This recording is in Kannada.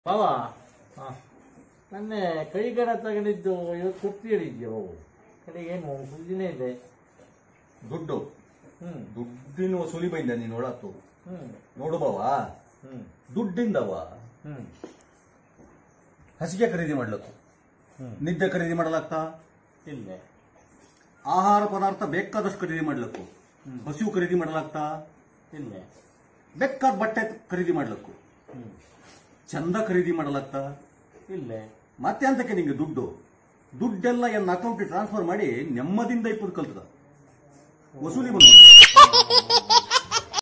ಬಾವ ನನ್ನೆ ಕೈಗಡ ತಗೊಂಡಿದ್ದು ಇವತ್ತು ಕೊಟ್ಟು ಹೇಳಿದ್ಯೋ ಕಡೆಗೆ ಏನು ಸುದ್ದಿನೇ ಇದೆ ದುಡ್ಡು ಹ್ಮ್ ದುಡ್ಡಿನ ವಸೂಲಿ ಬೈಂದ ನೀನು ಒಳತ್ತು ಹ್ಮ್ ನೋಡು ಬಾವ ಹ್ಮ್ ದುಡ್ಡಿಂದವ ಹ್ಮ್ ಹಸಿಗೆ ಖರೀದಿ ಮಾಡ್ಲಕ್ಕು ಹ್ಮ್ ನಿದ್ದೆ ಖರೀದಿ ಮಾಡಲಾಗ್ತಾ ಇಲ್ಲ ಆಹಾರ ಪದಾರ್ಥ ಬೇಕಾದಷ್ಟು ಖರೀದಿ ಮಾಡ್ಲಕ್ಕು ಹಸಿವು ಖರೀದಿ ಮಾಡಲಾಗ್ತಾ ಇಲ್ಲ ಬೇಕಾದ ಬಟ್ಟೆ ಖರೀದಿ ಮಾಡ್ಲಕ್ಕು ಹ್ಮ್ ಚಂದ ಖರೀದಿ ಮಾಡಲಾಗ್ತಾ ಇಲ್ಲ ಮತ್ತೆ ಅಂತಕ್ಕೆ ನಿಂಗೆ ದುಡ್ಡು ದುಡ್ಡೆಲ್ಲ ಎನ್ನ ಅಕೌಂಟ್ ಟ್ರಾನ್ಸ್ಫರ್ ಮಾಡಿ ನೆಮ್ಮದಿಯಿಂದ ಇಪ್ಪದು ಕಲ್ತದ ವಸೂಲಿ ಬಂದ